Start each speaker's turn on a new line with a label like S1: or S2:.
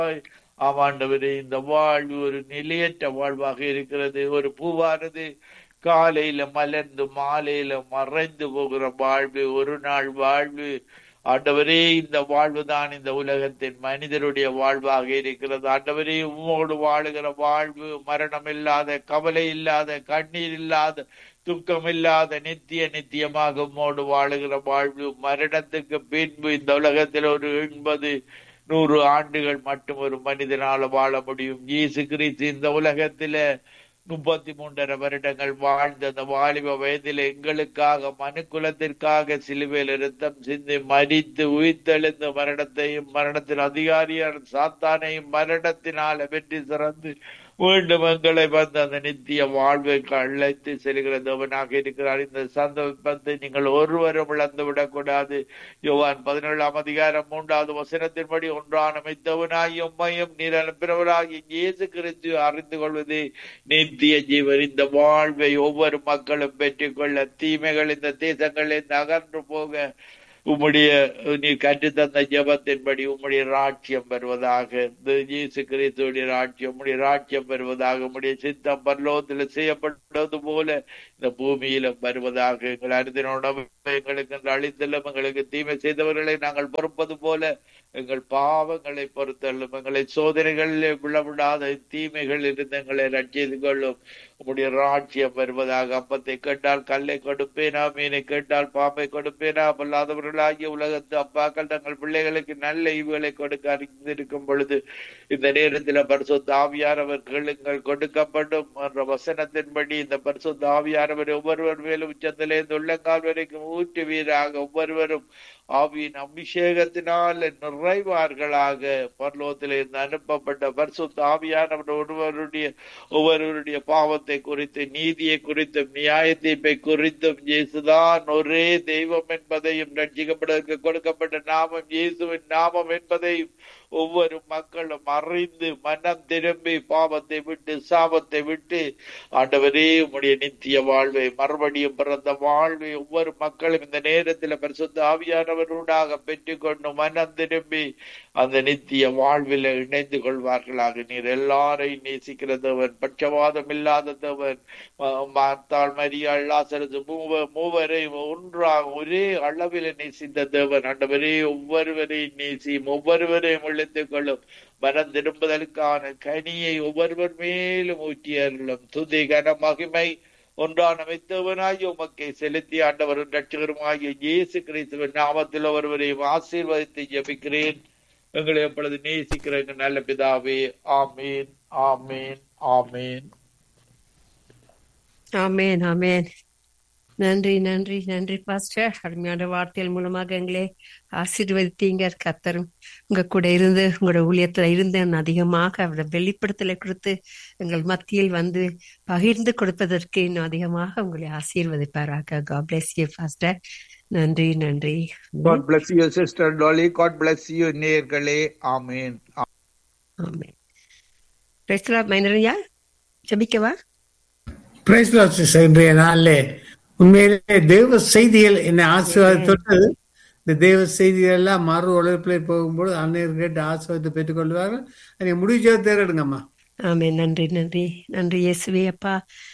S1: ஆமாண்டவரே இந்த வாழ்வு ஒரு நிலையற்ற வாழ்வாக இருக்கிறது ஒரு பூவானது காலையில மலர்ந்து மாலையில மறைந்து போகிற வாழ்வு ஒரு நாள் வாழ்வு ஆண்டவரே இந்த வாழ்வு தான் இந்த உலகத்தின் மனிதருடைய வாழ்வாக இருக்கிறது ஆண்டவரே உம்மோடு வாழுகிற வாழ்வு மரணம் இல்லாத கவலை இல்லாத கண்ணீர் இல்லாத துக்கம் இல்லாத நித்திய நித்தியமாக உம்மோடு வாழுகிற வாழ்வு மரணத்துக்கு பின்பு இந்த உலகத்தில் ஒரு எண்பது நூறு ஆண்டுகள் மட்டும் ஒரு மனிதனால வாழ முடியும் இயேசு கிறிஸ்து இந்த உலகத்தில முப்பத்தி மூன்றரை வருடங்கள் வாழ்ந்த அந்த வாலிப வயதில் எங்களுக்காக மனுக்குலத்திற்காக சிலுவையில் இரத்தம் சிந்தி மறித்து உயிர்த்தெழுந்த மரணத்தையும் மரணத்தின் அதிகாரியான சாத்தானையும் மரணத்தினால வெற்றி சிறந்து மீண்டும் எங்களை வந்து அந்த நித்திய வாழ்வை அழைத்து செல்கிற தேவனாக இருக்கிறார் இந்த சந்தர்ப்பத்தை நீங்கள் ஒருவரும் இழந்து விடக்கூடாது யோவான் பதினேழாம் அதிகாரம் மூன்றாவது வசனத்தின்படி ஒன்றான மெத்தவனாய் உம்மையும் நீர் பிறவராகி இயேசு கிறிஸ்து அறிந்து கொள்வது நித்திய ஜீவன் இந்த வாழ்வை ஒவ்வொரு மக்களும் பெற்றுக்கொள்ள தீமைகள் இந்த தேசங்களில் நகர்ந்து போக உம்முடைய நீர் கற்று தந்த ஜபத்தின்படி உம்முடைய ராட்சியம் பெறுவதாக இந்த இயேசு கிறிஸ்துடைய ராட்சியம் உம்முடைய ராட்சியம் பெறுவதாக உம்முடைய சித்தம் பரலோகத்தில் செய்யப்பட்டது போல இந்த பூமியில வருவதாக எங்கள் அருதின உணவு எங்களுக்கு அழித்தலும் எங்களுக்கு தீமை செய்தவர்களை நாங்கள் பொறுப்பது போல எங்கள் பாவங்களை பொறுத்தள்ளும் எங்களை சோதனைகளில் விழவிடாத தீமைகள் இருந்து எங்களை ரட்சித்து கொள்ளும் உம்முடைய ராட்சியம் வருவதாக அப்பத்தை கேட்டால் கல்லை கொடுப்பேனா மீனை கேட்டால் பாம்பை கொடுப்பேனா பொல்லாதவர்களாகிய உலகத்து அப்பாக்கள் தங்கள் பிள்ளைகளுக்கு நல்ல ஈவுகளை கொடுக்க அறிந்திருக்கும் பொழுது இந்த நேரத்தில் பரிசுத்த ஆவியானவர் கேளுங்கள் கொடுக்கப்படும் என்ற வசனத்தின்படி இந்த பரிசுத்த ஆவியானவர் ஒவ்வொருவர் மேலும் உச்சத்திலிருந்து உள்ளங்கால் வரைக்கும் ஊற்றுவீராக ஒவ்வொருவரும் ஆவியின் அபிஷேகத்தினால் நிறைவார்களாக பரலோகத்தில் இருந்து அனுப்பப்பட்ட பரிசுத்த ஆவியானவர் ஒருவருடைய ஒவ்வொருவருடைய பாவத்தை குறித்து நீதியை குறித்தும் நியாய தீர்ப்பை குறித்தும் இயேசுதான் ஒரே தெய்வம் என்பதையும் ரட்சிக்கப்படுவதற்கு கொடுக்கப்பட்ட நாமம் இயேசுவின் நாமம் என்பதையும் ஒவ்வொரு மக்களும் அறிந்து மனம் திரும்பி பாவத்தை விட்டு சாபத்தை விட்டு ஆண்டவரே உம்முடைய நித்திய வாழ்வை மறுபடியும் பிறந்த வாழ்வை ஒவ்வொரு மக்களும் இந்த நேரத்தில் பரிசுத்த ஆவியானவர்களாக பெற்றுக்கொண்டு மனம் திரும்பி அந்த நித்திய வாழ்வில் இணைந்து கொள்வார்களாக நீர் எல்லாரையும் நேசிக்கிற தேவன் பட்சவாதம் இல்லாத தேவன் மாத்தாள் மரியாள் லாசரது மூவ மூவரை ஒன்றாக ஒரே அளவில் நேசித்த தேவன் ஆண்டவரே ஒவ்வொருவரையும் நேசியும் ஒவ்வொருவரையும் இழுத்துக் கொள்ளும் மனம் திரும்புதலுக்கான கனியை ஒவ்வொருவர் மேலும் ஊற்றியர்களும் துதி கன மகிமை ஒன்றான மெத்தவனாய் உமக்கை செலுத்தி ஆண்டவரும் ரட்சகருமாகிய இயேசு கிறிஸ்துவின் நாமத்தில் ஒருவரையும் ஆசீர்வதித்து ஜபிக்கிறேன் எங்களை எப்பொழுது நேசிக்கிற எங்கள் நல்ல பிதாவே ஆமீன் ஆமீன் ஆமீன்
S2: ஆமேன் ஆமேன் நன்றி நன்றி நன்றி பாஸ்டர் அருமையான வார்த்தைகள் மூலமாக எங்களே ஆசீர்வதித்தீங்க கத்தரும் உங்க கூட இருந்து உங்களோட ஊழியத்துல இருந்து அதிகமாக அவரோட வெளிப்படுத்தலை கொடுத்து எங்கள் மத்தியில் வந்து பகிர்ந்து கொடுப்பதற்கு இன்னும் அதிகமாக உங்களை ஆசீர்வதிப்பாராக God bless you பாஸ்டர் நன்றி நன்றி
S1: God bless you sister Dolly God bless you நேர்களே ஆமீன்
S2: ஆமேன் பேசலாம் மைனரையா ஜபிக்கவா
S3: பிரைஸ் இன்றைய நாளிலே உண்மையிலே தேவ செய்திகள் என்னை ஆசீர்வாதத்தோடு இந்த தேவ செய்திகள் எல்லாம் மறு உழைப்பில் போகும்போது அன்னையர் கேட்டு ஆசீர்வாதத்தை பெற்றுக்கொள்வார்கள் அதை முடிஞ்ச தேர்டுங்கம்மா
S2: ஆமே நன்றி நன்றி நன்றி இயேசுவே அப்பா